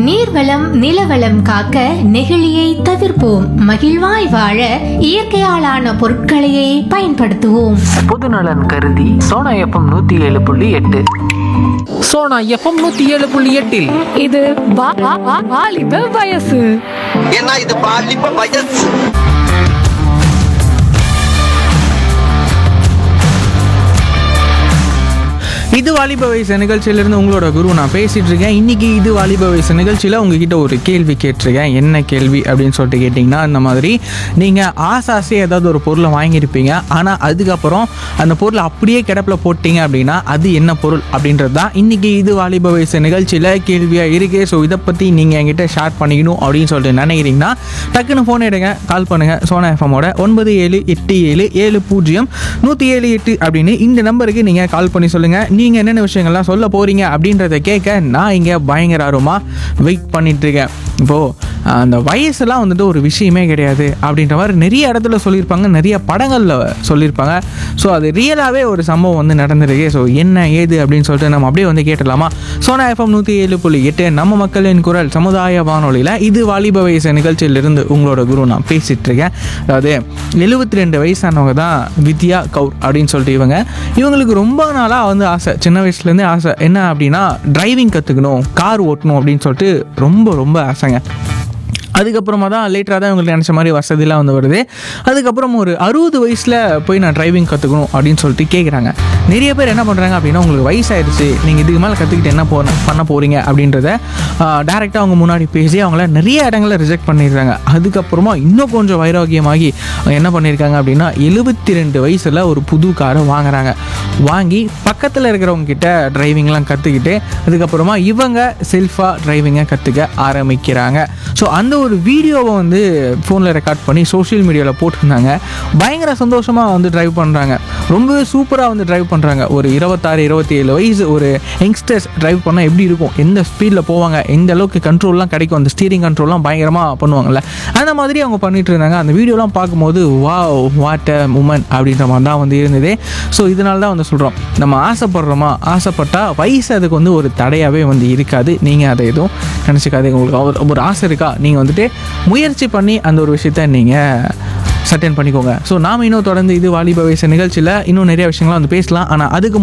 நீர்வளம் நிலவளம் காக்க நெகிழியை தவிர்ப்போம் மகிழ்வாய் வாழ இயற்கையாலான பொருட்களையே பயன்படுத்துவோம் பொதுநலன் கருதி சோனா எஃப்எம் நூற்றி ஏழு புள்ளி எட்டு சோனா எஃப்எம் நூற்றி ஏழு புள்ளி எட்டில் இது வா- வா- வா- வாலிப வயசு ஏன்னா இது பாலிப்ப வயசு இது வாலிப வயசு நிகழ்ச்சியிலிருந்து உங்களோட குரு நான் பேசிட்டு இருக்கேன் இன்னைக்கு இது வாலிப வயசு நிகழ்ச்சியில் உங்ககிட்ட ஒரு கேள்வி கேட்டிருக்கேன் என்ன கேள்வி அப்படின்னு சொல்லிட்டு கேட்டிங்கன்னா இந்த மாதிரி நீங்கள் ஆசை ஆசையாக ஏதாவது ஒரு பொருளை வாங்கியிருப்பீங்க ஆனால் அதுக்கப்புறம் அந்த பொருளை அப்படியே கிடப்பில் போட்டீங்க அப்படின்னா அது என்ன பொருள் அப்படின்றது தான் இன்னைக்கு இது வாலிப வயசு நிகழ்ச்சியில் கேள்வியாக இருக்கு ஸோ இதை பற்றி நீங்கள் என்கிட்ட ஷேர் பண்ணிக்கணும் அப்படின்னு சொல்லிட்டு நினைக்கிறீங்கன்னா டக்குன்னு ஃபோன் எடுங்க கால் பண்ணுங்கள் சோனா எஃப்எம்மோட ஒன்பது ஏழு எட்டு ஏழு ஏழு பூஜ்ஜியம் நூற்றி ஏழு எட்டு அப்படின்னு இந்த நம்பருக்கு நீங்கள் கால் பண்ணி சொல்லுங்கள் நீங்கள் என்னென்ன விஷயங்கள்லாம் சொல்ல போகிறீங்க அப்படின்றத கேட்க நான் இங்கே பயங்கர ஆர்வமாக வெயிட் பண்ணிட்டு இருக்கேன் இப்போது அந்த வயசுலாம் வந்துட்டு ஒரு விஷயமே கிடையாது அப்படின்ற மாதிரி நிறைய இடத்துல சொல்லியிருப்பாங்க நிறைய படங்களில் சொல்லியிருப்பாங்க ஸோ அது ரியலாகவே ஒரு சம்பவம் வந்து நடந்திருக்கு ஸோ என்ன ஏது அப்படின்னு சொல்லிட்டு நம்ம அப்படியே வந்து கேட்டலாமா சோனா எஃப்எம் நூற்றி ஏழு புள்ளி எட்டு நம்ம மக்களின் குரல் சமுதாய வானொலியில் இது வாலிப வயசு நிகழ்ச்சியிலிருந்து உங்களோட குரு நான் பேசிகிட்டு இருக்கேன் அதாவது எழுபத்தி ரெண்டு வயசானவங்க தான் வித்யா கவுர் அப்படின்னு சொல்லிட்டு இவங்க இவங்களுக்கு ரொம்ப நாளாக வந்து ஆசை சின்ன வயசுலேருந்தே ஆசை என்ன அப்படின்னா டிரைவிங் கற்றுக்கணும் கார் ஓட்டணும் அப்படின்னு சொல்லிட்டு ரொம்ப ரொம்ப ஆசைங்க அதுக்கப்புறமா தான் லேட்டராக தான் இவங்களுக்கு நினச்ச மாதிரி வசதிலாம் வந்து வருது அதுக்கப்புறம் ஒரு அறுபது வயசில் போய் நான் டிரைவிங் கற்றுக்கணும் அப்படின்னு சொல்லிட்டு கேட்குறாங்க நிறைய பேர் என்ன பண்ணுறாங்க அப்படின்னா உங்களுக்கு வயசாயிருச்சு நீங்கள் இதுக்கு மேலே கற்றுக்கிட்டு என்ன போ பண்ண போகிறீங்க அப்படின்றத டேரெக்டாக அவங்க முன்னாடி பேசி அவங்கள நிறைய இடங்களில் ரிஜெக்ட் பண்ணிடுறாங்க அதுக்கப்புறமா இன்னும் கொஞ்சம் வைராகியமாகி அவங்க என்ன பண்ணியிருக்காங்க அப்படின்னா எழுபத்தி ரெண்டு வயசில் ஒரு புது காரை வாங்குறாங்க வாங்கி பக்கத்தில் இருக்கிறவங்க கிட்ட டிரைவிங்லாம் கற்றுக்கிட்டு அதுக்கப்புறமா இவங்க செல்ஃபாக டிரைவிங்கை கற்றுக்க ஆரம்பிக்கிறாங்க ஸோ அந்த ஒரு வீடியோவை வந்து ஃபோனில் ரெக்கார்ட் பண்ணி சோஷியல் மீடியாவில் போட்டிருந்தாங்க பயங்கர சந்தோஷமாக வந்து டிரைவ் பண்ணுறாங்க ரொம்பவே சூப்பராக வந்து டிரைவ் பண்ணுறாங்க ஒரு இருபத்தாறு இருபத்தி ஏழு வயசு ஒரு யங்ஸ்டர்ஸ் டிரைவ் பண்ணால் எப்படி இருக்கும் எந்த ஸ்பீடில் போவாங்க எந்த அளவுக்கு கண்ட்ரோல்லாம் கிடைக்கும் அந்த ஸ்டீரிங் கண்ட்ரோல்லாம் பயங்கரமாக பண்ணுவாங்கல்ல அந்த மாதிரி அவங்க பண்ணிட்டு இருந்தாங்க அந்த வீடியோலாம் பார்க்கும்போது வா வாட் அ உமன் அப்படின்ற மாதிரி தான் வந்து இருந்தது ஸோ இதனால தான் வந்து சொல்கிறோம் நம்ம ஆசைப்படுறோமா ஆசைப்பட்டால் வயசு அதுக்கு வந்து ஒரு தடையாகவே வந்து இருக்காது நீங்கள் அதை எதுவும் நினச்சிக்காதீங்க உங்களுக்கு ஒரு- ஒரு ஆசை இருக்கா நீங்கள் வந்துட்டு முயற்சி பண்ணி அந்த ஒரு விஷயத்த நீங்கள் சட்டன் பண்ணிக்கோங்க ஸோ நாம் இன்னும் தொடர்ந்து இது வாலிப வயசு நிகழ்ச்சியில் இன்னும் நிறைய விஷயங்கள்லாம் வந்து பேசலாம் ஆனால் அதுக்கு